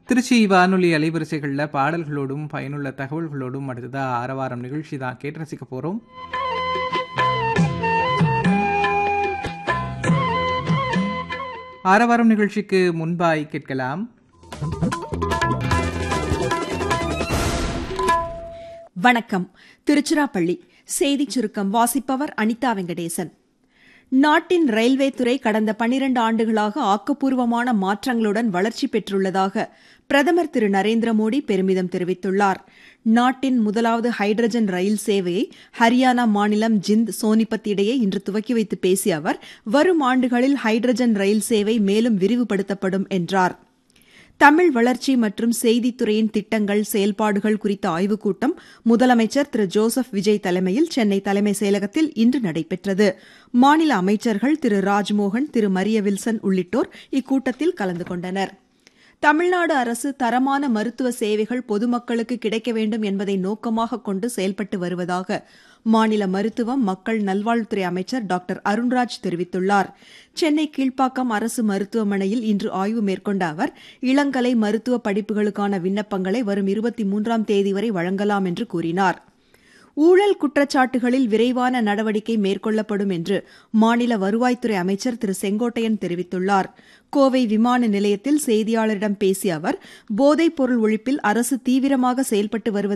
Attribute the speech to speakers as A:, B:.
A: திருச்சி வானொலி அலைவரிசைகளில் பாடல்களோடும் பயனுள்ள தகவல்களோடும் அடுத்ததாக ஆரவாரம் நிகழ்ச்சி தான் கேட்டு ரசிக்க போகிறோம் ஆரவாரம் நிகழ்ச்சிக்கு முன்பாய் கேட்கலாம்
B: வணக்கம் திருச்சிராப்பள்ளி செய்திச் சுருக்கம் வாசிப்பவர் அனிதா வெங்கடேசன் நாட்டின் ரயில்வே துறை கடந்த பனிரண்டு ஆண்டுகளாக ஆக்கப்பூர்வமான மாற்றங்களுடன் வளர்ச்சி பெற்றுள்ளதாக பிரதமர் திரு நரேந்திர மோடி பெருமிதம் தெரிவித்துள்ளார் நாட்டின் முதலாவது ஹைட்ரஜன் ரயில் சேவையை ஹரியானா மாநிலம் ஜிந்த் சோனிபத் இடையே இன்று துவக்கி வைத்து பேசிய அவர் வரும் ஆண்டுகளில் ஹைட்ரஜன் ரயில் சேவை மேலும் விரிவுபடுத்தப்படும் என்றார் தமிழ் வளர்ச்சி மற்றும் செய்தித்துறையின் திட்டங்கள் செயல்பாடுகள் குறித்த ஆய்வுக் கூட்டம் முதலமைச்சர் திரு ஜோசப் விஜய் தலைமையில் சென்னை தலைமை செயலகத்தில் இன்று நடைபெற்றது மாநில அமைச்சர்கள் திரு ராஜ்மோகன் திரு மரிய வில்சன் உள்ளிட்டோர் இக்கூட்டத்தில் கலந்து கொண்டனர் தமிழ்நாடு அரசு தரமான மருத்துவ சேவைகள் பொதுமக்களுக்கு கிடைக்க வேண்டும் என்பதை நோக்கமாக கொண்டு செயல்பட்டு வருவதாக மாநில மருத்துவம் மக்கள் நல்வாழ்வுத்துறை அமைச்சர் டாக்டர் அருண்ராஜ் தெரிவித்துள்ளார் சென்னை கீழ்ப்பாக்கம் அரசு மருத்துவமனையில் இன்று ஆய்வு மேற்கொண்ட அவர் இளங்கலை மருத்துவ படிப்புகளுக்கான விண்ணப்பங்களை வரும் இருபத்தி மூன்றாம் தேதி வரை வழங்கலாம் என்று கூறினார் ஊழல் குற்றச்சாட்டுகளில் விரைவான நடவடிக்கை மேற்கொள்ளப்படும் என்று மாநில வருவாய்த்துறை அமைச்சர் திரு செங்கோட்டையன் தெரிவித்துள்ளார் கோவை விமான நிலையத்தில் செய்தியாளரிடம் பேசிய அவர் போதைப் பொருள் ஒழிப்பில் அரசு தீவிரமாக செயல்பட்டு வருவதாக